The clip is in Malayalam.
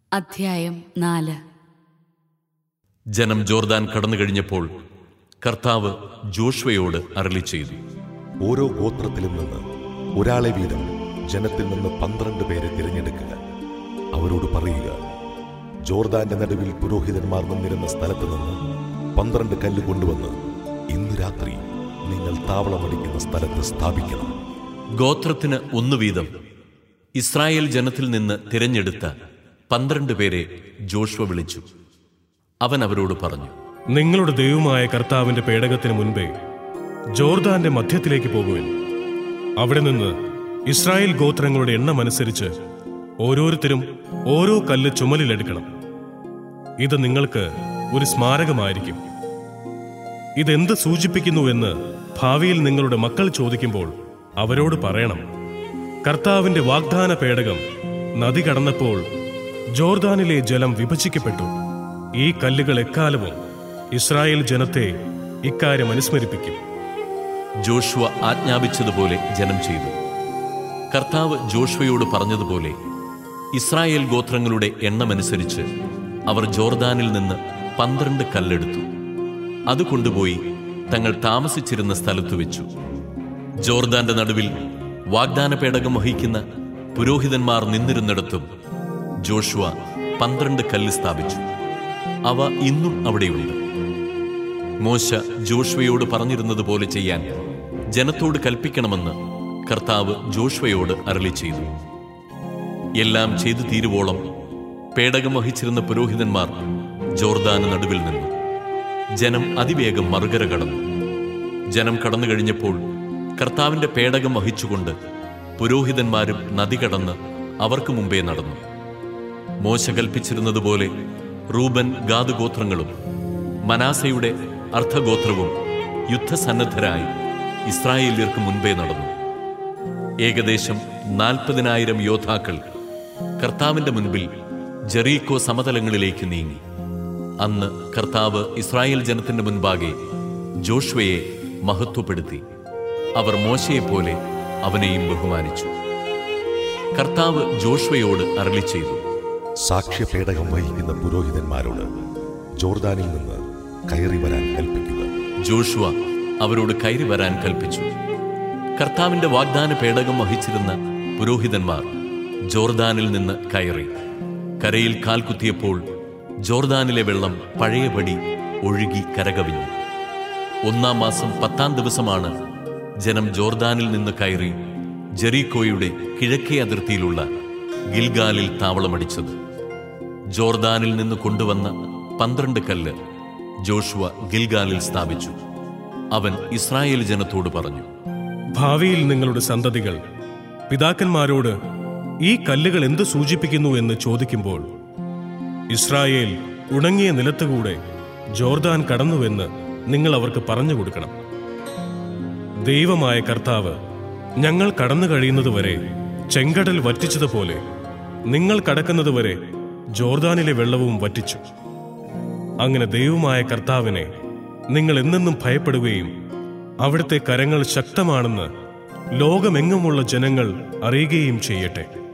അധ്യായം നാല് ജനം ജോർദാൻ കടന്നു കഴിഞ്ഞപ്പോൾ കർത്താവ് ജോഷ്വയോട് അരളി ചെയ്തു ഓരോ ഗോത്രത്തിലും നിന്ന് ഒരാളെ വീതം ജനത്തിൽ നിന്ന് പന്ത്രണ്ട് പേരെ തിരഞ്ഞെടുക്കുക അവരോട് പറയുക ജോർദാന്റെ നടുവിൽ പുരോഹിതന്മാർ നിന്നിരുന്ന സ്ഥലത്ത് നിന്ന് പന്ത്രണ്ട് കല്ല് കൊണ്ടുവന്ന് ഇന്ന് രാത്രി നിങ്ങൾ താവളമടിക്കുന്ന സ്ഥലത്ത് സ്ഥാപിക്കണം ഗോത്രത്തിന് ഒന്നു വീതം ഇസ്രായേൽ ജനത്തിൽ നിന്ന് തിരഞ്ഞെടുത്ത പന്ത്രണ്ട് പേരെ ജോഷ്വ വിളിച്ചു അവൻ അവരോട് പറഞ്ഞു നിങ്ങളുടെ ദൈവമായ കർത്താവിന്റെ പേടകത്തിന് മുൻപേ ജോർദാന്റെ മധ്യത്തിലേക്ക് പോകുവിൻ അവിടെ നിന്ന് ഇസ്രായേൽ ഗോത്രങ്ങളുടെ എണ്ണമനുസരിച്ച് ഓരോരുത്തരും ഓരോ കല്ല് ചുമലിലെടുക്കണം ഇത് നിങ്ങൾക്ക് ഒരു സ്മാരകമായിരിക്കും ഇതെന്ത് സൂചിപ്പിക്കുന്നുവെന്ന് ഭാവിയിൽ നിങ്ങളുടെ മക്കൾ ചോദിക്കുമ്പോൾ അവരോട് പറയണം കർത്താവിന്റെ വാഗ്ദാന പേടകം നദി കടന്നപ്പോൾ ജോർദാനിലെ ജലം വിഭജിക്കപ്പെട്ടു ഈ കല്ലുകൾ എക്കാലവും ഇസ്രായേൽ ജനത്തെ ഇക്കാര്യം അനുസ്മരിപ്പിക്കും ജോഷ്വ ആജ്ഞാപിച്ചതുപോലെ ജനം ചെയ്തു കർത്താവ് ജോഷ്വയോട് പറഞ്ഞതുപോലെ ഇസ്രായേൽ ഗോത്രങ്ങളുടെ എണ്ണമനുസരിച്ച് അവർ ജോർദാനിൽ നിന്ന് പന്ത്രണ്ട് കല്ലെടുത്തു അത് കൊണ്ടുപോയി തങ്ങൾ താമസിച്ചിരുന്ന സ്ഥലത്തു വെച്ചു ജോർദാന്റെ നടുവിൽ വാഗ്ദാന പേടകം വഹിക്കുന്ന പുരോഹിതന്മാർ നിന്നിരുന്നിടത്തും ജോഷുവ പന്ത്രണ്ട് കല്ല് സ്ഥാപിച്ചു അവ ഇന്നും അവിടെയുണ്ട് മോശ ജോഷ്വയോട് പറഞ്ഞിരുന്നതുപോലെ ചെയ്യാൻ ജനത്തോട് കൽപ്പിക്കണമെന്ന് കർത്താവ് ജോഷ്വയോട് അരളി ചെയ്തു എല്ലാം ചെയ്തു തീരുവോളം പേടകം വഹിച്ചിരുന്ന പുരോഹിതന്മാർ ജോർദാന് നടുവിൽ നിന്നു ജനം അതിവേഗം മറുകര കടന്നു ജനം കടന്നു കഴിഞ്ഞപ്പോൾ കർത്താവിന്റെ പേടകം വഹിച്ചുകൊണ്ട് പുരോഹിതന്മാരും നദി കടന്ന് അവർക്ക് മുമ്പേ നടന്നു മോശ കൽപ്പിച്ചിരുന്നതുപോലെ റൂബൻ ഗാദ് ഗോത്രങ്ങളും മനാസയുടെ അർദ്ധഗോത്രവും യുദ്ധസന്നദ്ധരായി ഇസ്രായേല്യർക്ക് മുൻപേ നടന്നു ഏകദേശം നാൽപ്പതിനായിരം യോദ്ധാക്കൾ കർത്താവിന്റെ മുൻപിൽ ജെറീക്കോ സമതലങ്ങളിലേക്ക് നീങ്ങി അന്ന് കർത്താവ് ഇസ്രായേൽ ജനത്തിന്റെ മുൻപാകെ ജോഷ്വയെ മഹത്വപ്പെടുത്തി അവർ മോശയെപ്പോലെ അവനെയും ബഹുമാനിച്ചു കർത്താവ് ജോഷ്വയോട് അരളി ചെയ്തു സാക്ഷ്യ പേടകം വഹിക്കുന്ന പുരോഹിതന്മാരോട് ജോർദാനിൽ നിന്ന് കയറി വരാൻ കൽപ്പിക്കുക ജോഷുവ അവരോട് കയറി വരാൻ കൽപ്പിച്ചു കർത്താവിന്റെ വാഗ്ദാന പേടകം വഹിച്ചിരുന്ന പുരോഹിതന്മാർ ജോർദാനിൽ നിന്ന് കയറി കരയിൽ കാൽ കുത്തിയപ്പോൾ ജോർദാനിലെ വെള്ളം പഴയപടി ഒഴുകി കരകവിഞ്ഞു ഒന്നാം മാസം പത്താം ദിവസമാണ് ജനം ജോർദാനിൽ നിന്ന് കയറി ജെറീക്കോയുടെ കിഴക്കേ അതിർത്തിയിലുള്ള ഗിൽഗാലിൽ താവളമടിച്ചത് ജോർദാനിൽ നിന്ന് കൊണ്ടുവന്ന പന്ത്രണ്ട് കല്ല് ജോഷുവ ഗിൽഗാലിൽ സ്ഥാപിച്ചു അവൻ ഇസ്രായേൽ ജനത്തോട് പറഞ്ഞു ഭാവിയിൽ നിങ്ങളുടെ സന്തതികൾ പിതാക്കന്മാരോട് ഈ കല്ലുകൾ എന്ത് സൂചിപ്പിക്കുന്നു എന്ന് ചോദിക്കുമ്പോൾ ഇസ്രായേൽ ഉണങ്ങിയ നിലത്തുകൂടെ ജോർദാൻ കടന്നുവെന്ന് നിങ്ങൾ അവർക്ക് പറഞ്ഞു കൊടുക്കണം ദൈവമായ കർത്താവ് ഞങ്ങൾ കടന്നു കഴിയുന്നതുവരെ ചെങ്കടൽ വറ്റിച്ചതുപോലെ നിങ്ങൾ കടക്കുന്നതുവരെ ജോർദാനിലെ വെള്ളവും വറ്റിച്ചു അങ്ങനെ ദൈവമായ കർത്താവിനെ നിങ്ങൾ എന്നെന്നും ഭയപ്പെടുകയും അവിടുത്തെ കരങ്ങൾ ശക്തമാണെന്ന് ലോകമെങ്ങുമുള്ള ജനങ്ങൾ അറിയുകയും ചെയ്യട്ടെ